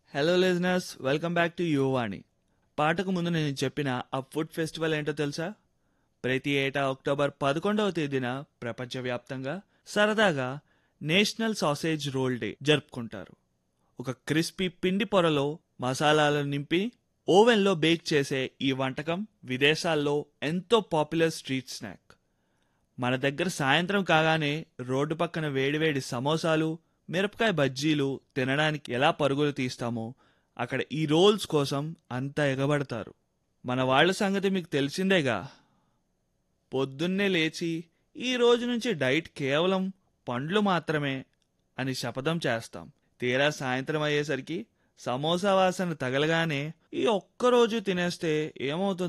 hello listeners welcome back to Yuvani పాటకు ముందు నేను చెప్పిన ఆ ఫుడ్ ఫెస్టివల్ ఏంటో తెలుసా ప్రతి ఏటా అక్టోబర్ పదకొండవ తేదీన ప్రపంచవ్యాప్తంగా సరదాగా నేషనల్ సాసేజ్ రోల్ డే జరుపుకుంటారు ఒక క్రిస్పీ పిండి పొరలో మసాలాలను నింపి ఓవెన్లో బేక్ చేసే ఈ వంటకం విదేశాల్లో ఎంతో పాపులర్ స్ట్రీట్ స్నాక్ మన దగ్గర సాయంత్రం కాగానే రోడ్డు పక్కన వేడివేడి సమోసాలు మిరపకాయ బజ్జీలు తినడానికి ఎలా పరుగులు తీస్తామో అక్కడ ఈ రోల్స్ కోసం అంత ఎగబడతారు మన వాళ్ళ సంగతి మీకు తెలిసిందేగా పొద్దున్నే లేచి ఈ రోజు నుంచి డైట్ కేవలం పండ్లు మాత్రమే అని శపథం చేస్తాం తీరా సాయంత్రం అయ్యేసరికి సమోసా వాసన తగలగానే ఈ ఒక్కరోజు తినేస్తే ఏమవుతుంది